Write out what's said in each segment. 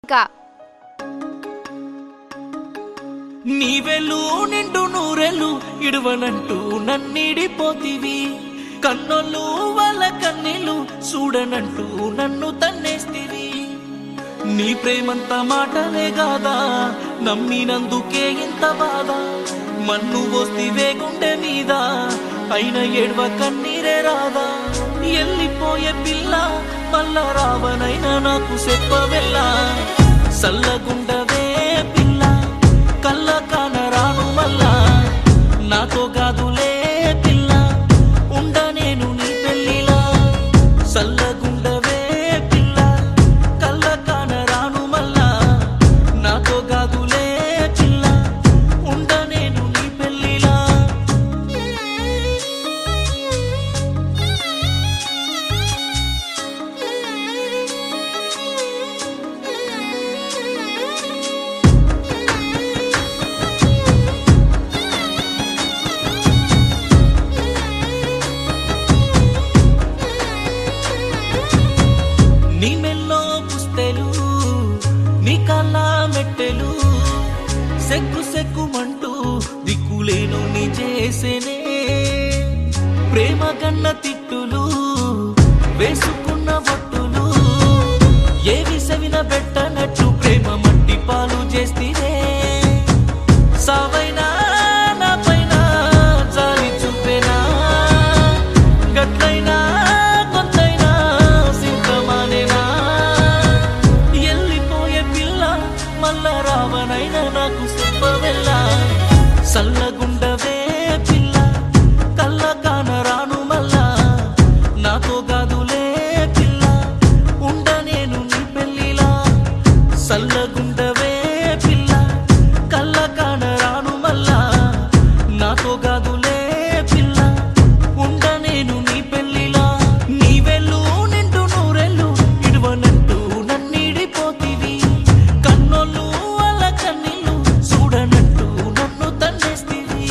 ఇంకా నీవెళ్ళు నిండు నూరెళ్ళు ఇడువనంటూ నన్నిడిపోతివి కన్నోళ్ళు వాళ్ళ కన్నీళ్ళు చూడనంటూ నన్ను తన్నేస్తివి నీ ప్రేమంత మాటలే కాదా నమ్మినందుకే ఇంత బాధ మన్ను వస్తివే గుండె మీద అయిన ఏడ్వ కన్నీరే రాదా ఎల్లిపోయే పిల్ల మళ్ళా రావనైనా నాకు చెప్పవెల్లా సల్లగుండవే పిల్ల కళ్ళ కానరాను మళ్ళా నాతో కాదులే పిల్ల ఉండ నేను నీ పెళ్ళిలా సల్లగుండవే పిల్ల కళ్ళ కానరాను మళ్ళా నాతో కాదులే పిల్ల ఉండ నేను నీ పెళ్ళిలా నీ మెల్లో పుస్తెలు నీ కళ్ళ మెట్టెలు సెక్కు సెక్కుమంటూ దిక్కులేను నీ చేసేనే ప్రేమ కన్న తిట్టులు వేసుకున్న బొట్టులు ఏవి సవిన పెట్టనట్టు ప్రేమ మట్టి పాలు చేస్తేనే సావైనా నా పైన జాలి చూపేనా గట్లైనా కొంతైనా సింకమానేనా ఎల్లిపోయే పిల్ల మళ్ళా రావనైనా నాకు చెప్పవెల్లా సల్లగుండవే పిల్ల కళ్ళ కానరాను మళ్ళా నాతో కాదులే పిల్ల ఉండ నేను నీ పెళ్ళిలా సల్లగుండవే పిల్ల కళ్ళ కానరాను మళ్ళా నాతో కాదులే పిల్ల ఉండ నేను నీ పెళ్ళిలా నీ వెళ్ళు నిండు నూరెళ్ళు ఇడువనంటూ నన్నిడిపోతివి కన్నోళ్ళు వాళ్ళ కన్నీళ్ళు చూడనట్టు నన్ను తన్నేస్తివి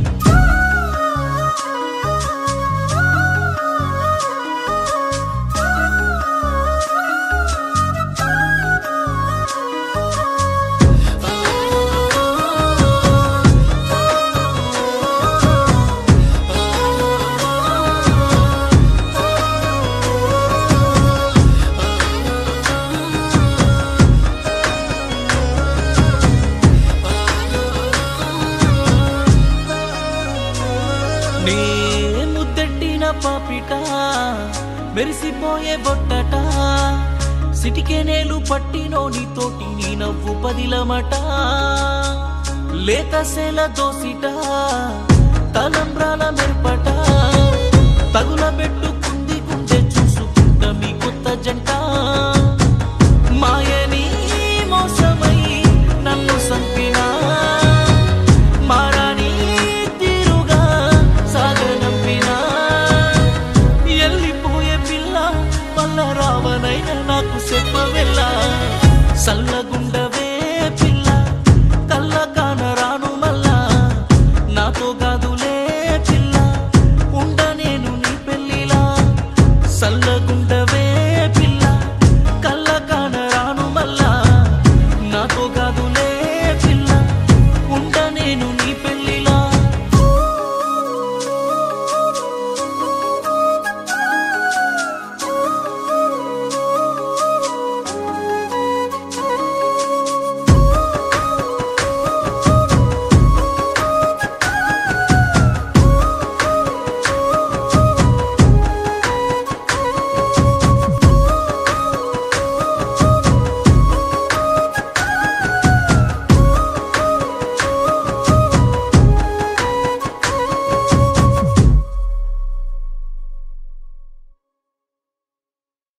నీ ముద్దెట్టిన పాపిట మెరిసిపోయే బొట్టట సిటికెనేలు పట్టినోని తోటి నీ నవ్వు పదిలమట లేత సెల దోసిట తలంబ్రాల మెరుపట తగుల పెట్టుకుంది గుండె చూసుకుంట మీ కొత్త జంట